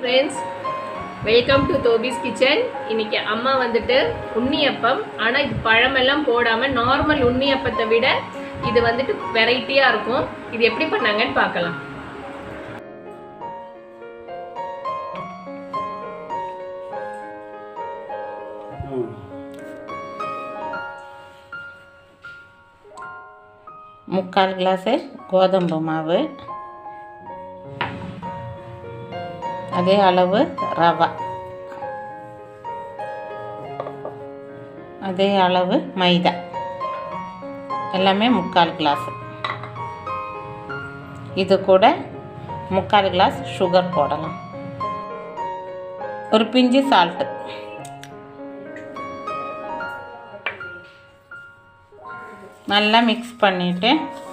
friends welcome to தோபிஸ் kitchen இன்னைக்கு அம்மா வந்துட்டு உண்ணியப்பம் ஆனால் இது பழமெல்லாம் போடாமல் நார்மல் உண்ணியப்பத்தை விட இது வந்துட்டு வெரைட்டியாக இருக்கும் இது எப்படி பண்ணாங்கன்னு பார்க்கலாம் முக்கால் கிளாஸு கோதம்பு மாவு அதே அளவு ரவை அதே அளவு மைதா எல்லாமே முக்கால் கிளாஸ் இது கூட முக்கால் கிளாஸ் சுகர் போடலாம் ஒரு பிஞ்சு சால்ட்டு நல்லா மிக்ஸ் பண்ணிவிட்டு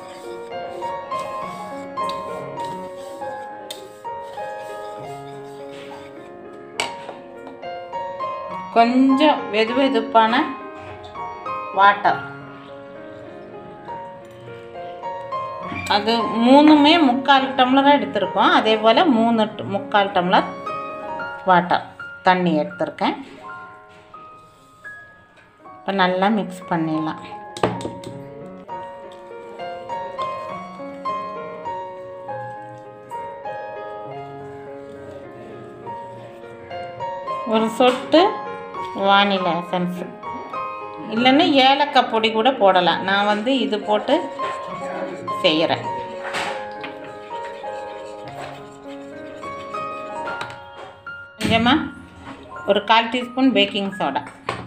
கொஞ்சம் வெது வெதுப்பான வாட்டர் அது மூணுமே முக்கால் டம்ளராக எடுத்திருக்கோம் அதே போல் மூணு ட- முக்கால் டம்ளர் வாட்டர் தண்ணி எடுத்திருக்கேன் இப்போ நல்லா மிக்ஸ் பண்ணிடலாம் ஒரு சொட்டு வானிலை எசன்ஸ் இல்லைன்னா ஏலக்காய் பொடி கூட போடலாம் நான் வந்து இது போட்டு செய்கிறேன் கொஞ்சமாக ஒரு கால் டீஸ்பூன் பேக்கிங் சோடா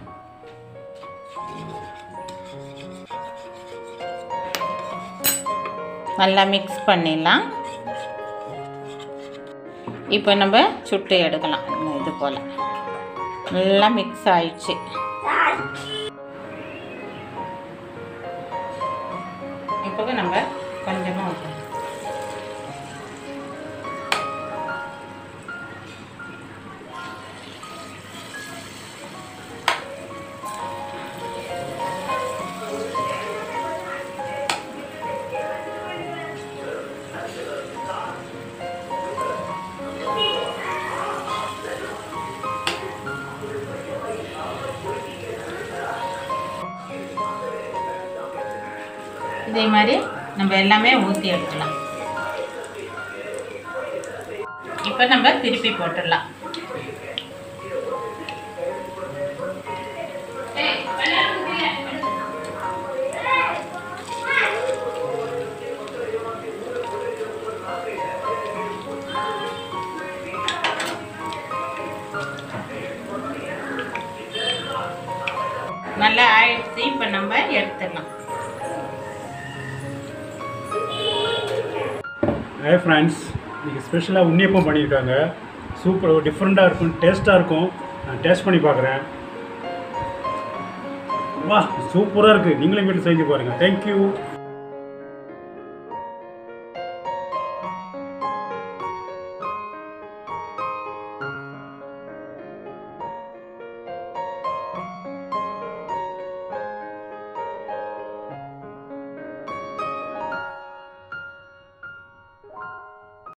நல்லா மிக்ஸ் பண்ணிடலாம் இப்போ நம்ம சுட்டு எடுக்கலாம் இந்த இது போல் நல்லா மிக்ஸ் ஆயிடுச்சு இப்போ நம்ம கொஞ்சமாக ஊற்றணும் இதே மாதிரி நம்ம எல்லாமே ஊற்றி எடுக்கலாம் இப்போ நம்ம திருப்பி போட்டுடலாம் நல்லா ஆயிடுச்சு இப்போ நம்ம எடுத்துடலாம் ஹாய் ஃப்ரெண்ட்ஸ் இன்றைக்கி ஸ்பெஷலாக உன்னியப்பம் பண்ணியிருக்காங்க சூப்பர் டிஃப்ரெண்ட்டாக இருக்கும் டேஸ்ட்டாக இருக்கும் நான் டேஸ்ட் பண்ணி பார்க்குறேன் வா சூப்பராக இருக்குது நீங்களும் வீட்டில் செஞ்சு பாருங்கள் தேங்க்யூ